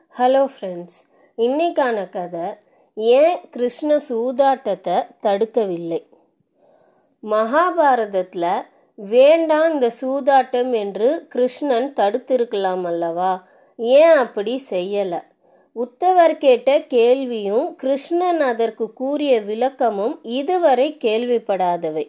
hello friends இன்னைக்கான கதை ஏன் கிருஷ்ண சூதாட்டத்தை தடுக்கவில்லை மகாபாரதத்தில் வேண்டாம் இந்த சூதாட்டம் என்று கிருஷ்ணன் தடுத்திருக்கலாம் அல்லவா ஏன் அப்படி செய்யலை உத்தவர் கேட்ட கேள்வியும் கிருஷ்ணன் அதற்கு கூறிய விளக்கமும் இதுவரை கேள்விப்படாதவை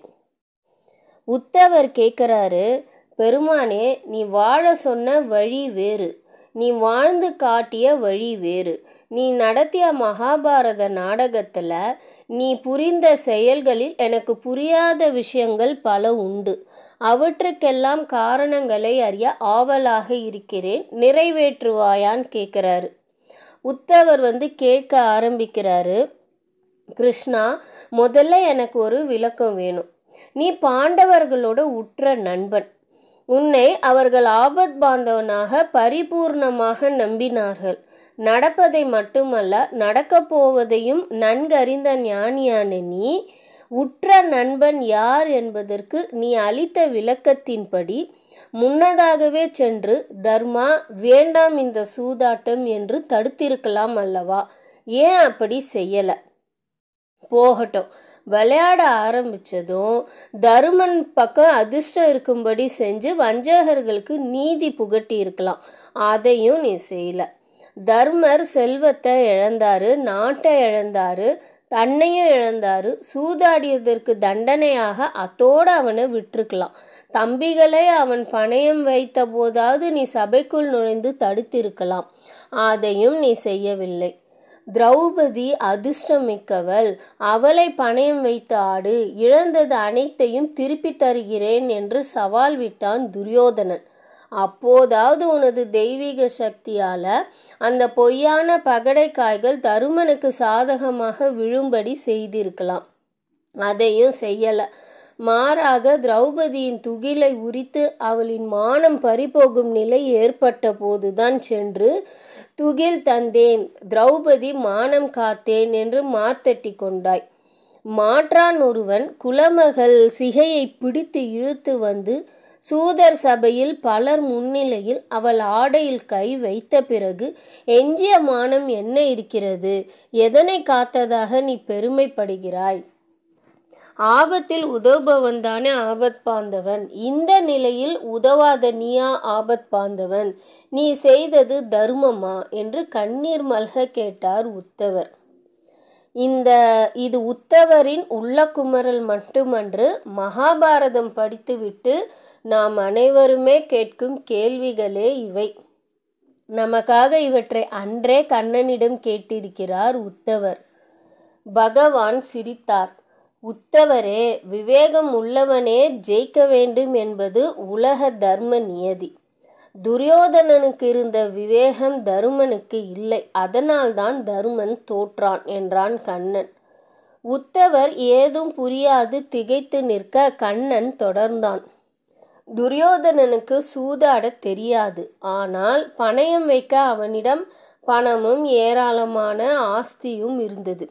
உத்தவர் கேட்குறாரு பெருமானே நீ வாழ சொன்ன வழி வேறு நீ வாழ்ந்து காட்டிய வழி வேறு நீ நடத்திய மகாபாரத நாடகத்தில் நீ புரிந்த செயல்களில் எனக்கு புரியாத விஷயங்கள் பல உண்டு அவற்றுக்கெல்லாம் காரணங்களை அறிய ஆவலாக இருக்கிறேன் நிறைவேற்றுவாயான்னு கேட்குறாரு உத்தவர் வந்து கேட்க ஆரம்பிக்கிறாரு கிருஷ்ணா முதல்ல எனக்கு ஒரு விளக்கம் வேணும் நீ பாண்டவர்களோட உற்ற நண்பன் உன்னை அவர்கள் ஆபத் பாந்தவனாக பரிபூர்ணமாக நம்பினார்கள் நடப்பதை மட்டுமல்ல நடக்கப் போவதையும் நன்கறிந்த ஞானியான நீ உற்ற நண்பன் யார் என்பதற்கு நீ அளித்த விளக்கத்தின்படி முன்னதாகவே சென்று தர்மா வேண்டாம் இந்த சூதாட்டம் என்று தடுத்திருக்கலாம் அல்லவா ஏன் அப்படி செய்யலை போகட்டும் விளையாட ஆரம்பித்ததும் தருமன் பக்கம் அதிர்ஷ்டம் இருக்கும்படி செஞ்சு வஞ்சகர்களுக்கு நீதி புகட்டி இருக்கலாம் அதையும் நீ செய்யல தர்மர் செல்வத்தை இழந்தாரு நாட்டை இழந்தாரு தன்னையும் இழந்தாரு சூதாடியதற்கு தண்டனையாக அத்தோடு அவனை விட்டுருக்கலாம் தம்பிகளை அவன் பணயம் வைத்த போதாவது நீ சபைக்குள் நுழைந்து தடுத்திருக்கலாம் அதையும் நீ செய்யவில்லை திரௌபதி அதிர்ஷ்டமிக்கவள் அவளை பணயம் வைத்து ஆடு இழந்தது அனைத்தையும் திருப்பி தருகிறேன் என்று சவால் விட்டான் துரியோதனன் அப்போதாவது உனது தெய்வீக சக்தியால அந்த பொய்யான பகடைக்காய்கள் தருமனுக்கு சாதகமாக விழும்படி செய்திருக்கலாம் அதையும் செய்யல மாறாக திரௌபதியின் துகிலை உரித்து அவளின் மானம் பறிபோகும் நிலை ஏற்பட்ட போதுதான் சென்று துகில் தந்தேன் திரௌபதி மானம் காத்தேன் என்று மாத்தட்டி கொண்டாய் மாற்றான் ஒருவன் குலமகள் சிகையை பிடித்து இழுத்து வந்து சூதர் சபையில் பலர் முன்னிலையில் அவள் ஆடையில் கை வைத்த பிறகு எஞ்சிய மானம் என்ன இருக்கிறது எதனை காத்ததாக நீ பெருமைப்படுகிறாய் ஆபத்தில் உதவுபவன் தானே ஆபத் பாந்தவன் இந்த நிலையில் உதவாத நீயா ஆபத் பாந்தவன் நீ செய்தது தர்மமா என்று கண்ணீர் மல்க கேட்டார் உத்தவர் இந்த இது உத்தவரின் உள்ள குமரல் மட்டுமன்று மகாபாரதம் படித்துவிட்டு நாம் அனைவருமே கேட்கும் கேள்விகளே இவை நமக்காக இவற்றை அன்றே கண்ணனிடம் கேட்டிருக்கிறார் உத்தவர் பகவான் சிரித்தார் உத்தவரே விவேகம் உள்ளவனே ஜெயிக்க வேண்டும் என்பது உலக தர்ம நியதி துரியோதனனுக்கு இருந்த விவேகம் தருமனுக்கு இல்லை அதனால்தான் தருமன் தோற்றான் என்றான் கண்ணன் உத்தவர் ஏதும் புரியாது திகைத்து நிற்க கண்ணன் தொடர்ந்தான் துரியோதனனுக்கு சூதாட தெரியாது ஆனால் பணயம் வைக்க அவனிடம் பணமும் ஏராளமான ஆஸ்தியும் இருந்தது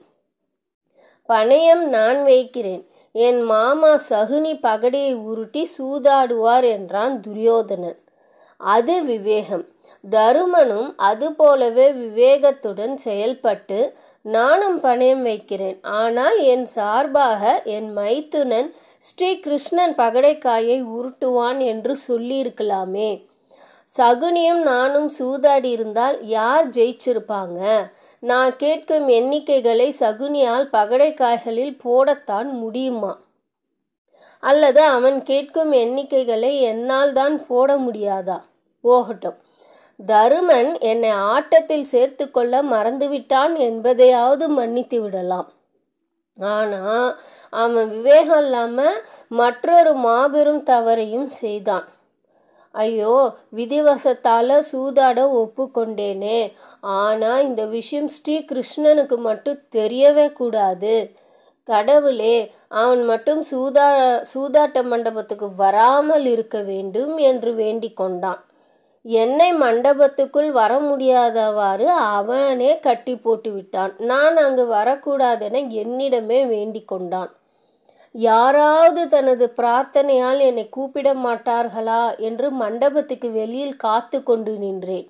பணயம் நான் வைக்கிறேன் என் மாமா சகுனி பகடையை உருட்டி சூதாடுவார் என்றான் துரியோதனன் அது விவேகம் தருமனும் அது போலவே விவேகத்துடன் செயல்பட்டு நானும் பணயம் வைக்கிறேன் ஆனால் என் சார்பாக என் மைத்துனன் ஸ்ரீ கிருஷ்ணன் பகடைக்காயை உருட்டுவான் என்று சொல்லியிருக்கலாமே சகுனியும் நானும் சூதாடி இருந்தால் யார் ஜெயிச்சிருப்பாங்க நான் கேட்கும் எண்ணிக்கைகளை சகுனியால் பகடைக்காய்களில் போடத்தான் முடியுமா அல்லது அவன் கேட்கும் எண்ணிக்கைகளை என்னால் தான் போட முடியாதா போகட்டும் தருமன் என்னை ஆட்டத்தில் சேர்த்து கொள்ள மறந்துவிட்டான் என்பதையாவது மன்னித்து விடலாம் ஆனா அவன் விவேகம் இல்லாம மற்றொரு மாபெரும் தவறையும் செய்தான் ஐயோ விதிவசத்தால சூதாட ஒப்புக்கொண்டேனே ஆனா இந்த விஷயம் ஸ்ரீ கிருஷ்ணனுக்கு மட்டும் தெரியவே கூடாது கடவுளே அவன் மட்டும் சூதா சூதாட்ட மண்டபத்துக்கு வராமல் இருக்க வேண்டும் என்று வேண்டிக் கொண்டான் என்னை மண்டபத்துக்குள் வர முடியாதவாறு அவனே கட்டி போட்டு விட்டான் நான் அங்கு வரக்கூடாதென என்னிடமே வேண்டிக் கொண்டான் யாராவது தனது பிரார்த்தனையால் என்னை கூப்பிட மாட்டார்களா என்று மண்டபத்துக்கு வெளியில் காத்து கொண்டு நின்றேன்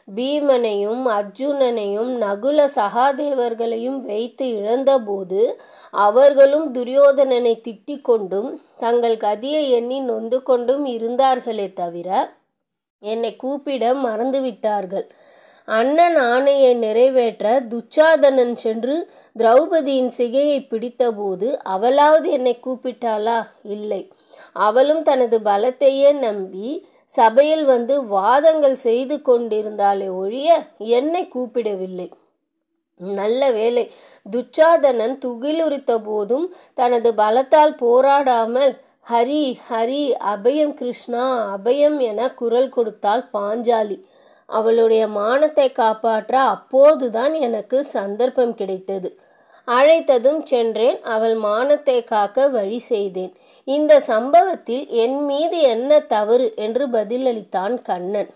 பீமனையும் அர்ஜுனனையும் நகுல சகாதேவர்களையும் வைத்து இழந்தபோது அவர்களும் துரியோதனனை திட்டிக் கொண்டும் தங்கள் கதியை எண்ணி நொந்து கொண்டும் இருந்தார்களே தவிர என்னை கூப்பிட மறந்துவிட்டார்கள் அண்ணன் ஆணையை நிறைவேற்ற துச்சாதனன் சென்று திரௌபதியின் சிகையை பிடித்தபோது அவளாவது என்னை கூப்பிட்டாளா இல்லை அவளும் தனது பலத்தையே நம்பி சபையில் வந்து வாதங்கள் செய்து கொண்டிருந்தாலே ஒழிய என்னை கூப்பிடவில்லை நல்ல வேலை துச்சாதனன் துகிலுரித்த போதும் தனது பலத்தால் போராடாமல் ஹரி ஹரி அபயம் கிருஷ்ணா அபயம் என குரல் கொடுத்தாள் பாஞ்சாலி அவளுடைய மானத்தை காப்பாற்ற அப்போதுதான் எனக்கு சந்தர்ப்பம் கிடைத்தது அழைத்ததும் சென்றேன் அவள் மானத்தை காக்க வழி செய்தேன் இந்த சம்பவத்தில் என் மீது என்ன தவறு என்று பதிலளித்தான் கண்ணன்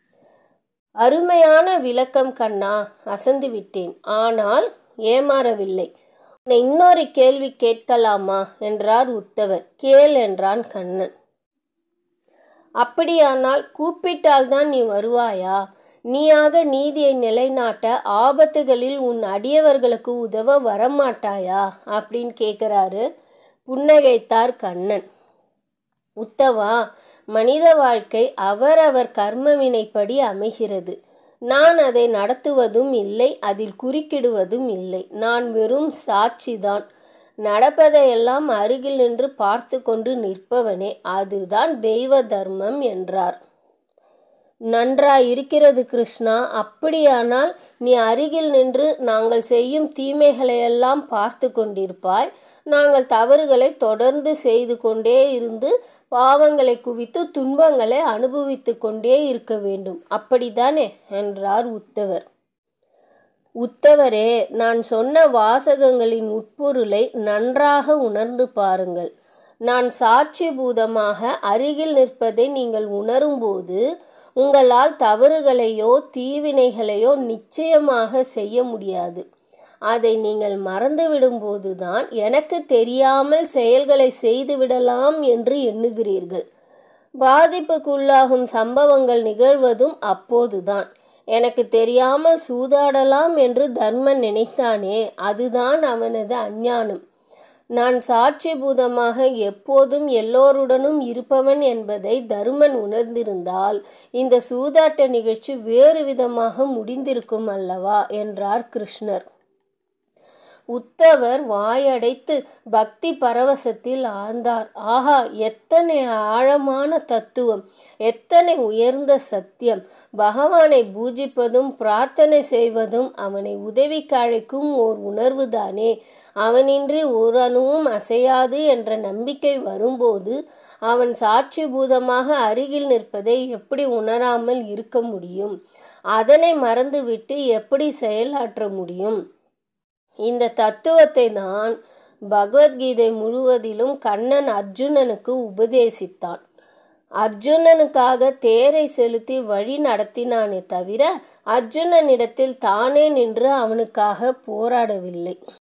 அருமையான விளக்கம் கண்ணா அசந்து விட்டேன் ஆனால் ஏமாறவில்லை இன்னொரு கேள்வி கேட்கலாமா என்றார் உத்தவர் கேள் என்றான் கண்ணன் அப்படியானால் கூப்பிட்டால்தான் நீ வருவாயா நீயாக நீதியை நிலைநாட்ட ஆபத்துகளில் உன் அடியவர்களுக்கு உதவ வரமாட்டாயா அப்படின்னு கேட்குறாரு புன்னகைத்தார் கண்ணன் உத்தவா மனித வாழ்க்கை அவரவர் கர்மவினைப்படி அமைகிறது நான் அதை நடத்துவதும் இல்லை அதில் குறுக்கிடுவதும் இல்லை நான் வெறும் சாட்சிதான் நடப்பதையெல்லாம் அருகில் நின்று பார்த்து கொண்டு நிற்பவனே அதுதான் தெய்வ தர்மம் என்றார் நன்றாய் இருக்கிறது கிருஷ்ணா அப்படியானால் நீ அருகில் நின்று நாங்கள் செய்யும் தீமைகளையெல்லாம் பார்த்து கொண்டிருப்பாய் நாங்கள் தவறுகளை தொடர்ந்து செய்து கொண்டே இருந்து பாவங்களை குவித்து துன்பங்களை அனுபவித்து கொண்டே இருக்க வேண்டும் அப்படித்தானே என்றார் உத்தவர் உத்தவரே நான் சொன்ன வாசகங்களின் உட்பொருளை நன்றாக உணர்ந்து பாருங்கள் நான் சாட்சி பூதமாக அருகில் நிற்பதை நீங்கள் உணரும்போது உங்களால் தவறுகளையோ தீவினைகளையோ நிச்சயமாக செய்ய முடியாது அதை நீங்கள் மறந்துவிடும்போதுதான் எனக்கு தெரியாமல் செயல்களை செய்துவிடலாம் என்று எண்ணுகிறீர்கள் பாதிப்புக்குள்ளாகும் சம்பவங்கள் நிகழ்வதும் அப்போதுதான் எனக்கு தெரியாமல் சூதாடலாம் என்று தர்மன் நினைத்தானே அதுதான் அவனது அஞ்ஞானம் நான் சாட்சிபூதமாக எப்போதும் எல்லோருடனும் இருப்பவன் என்பதை தருமன் உணர்ந்திருந்தால் இந்த சூதாட்ட நிகழ்ச்சி வேறு விதமாக முடிந்திருக்கும் அல்லவா என்றார் கிருஷ்ணர் உத்தவர் வாயடைத்து பக்தி பரவசத்தில் ஆழ்ந்தார் ஆஹா எத்தனை ஆழமான தத்துவம் எத்தனை உயர்ந்த சத்தியம் பகவானை பூஜிப்பதும் பிரார்த்தனை செய்வதும் அவனை உதவிக்கு அழைக்கும் ஓர் உணர்வுதானே அவனின்றி ஒரு அணுவும் அசையாது என்ற நம்பிக்கை வரும்போது அவன் சாட்சிபூதமாக அருகில் நிற்பதை எப்படி உணராமல் இருக்க முடியும் அதனை மறந்துவிட்டு எப்படி செயலாற்ற முடியும் இந்த தத்துவத்தை தான் பகவத்கீதை முழுவதிலும் கண்ணன் அர்ஜுனனுக்கு உபதேசித்தான் அர்ஜுனனுக்காக தேரை செலுத்தி வழி நடத்தினானே தவிர அர்ஜுனனிடத்தில் தானே நின்று அவனுக்காக போராடவில்லை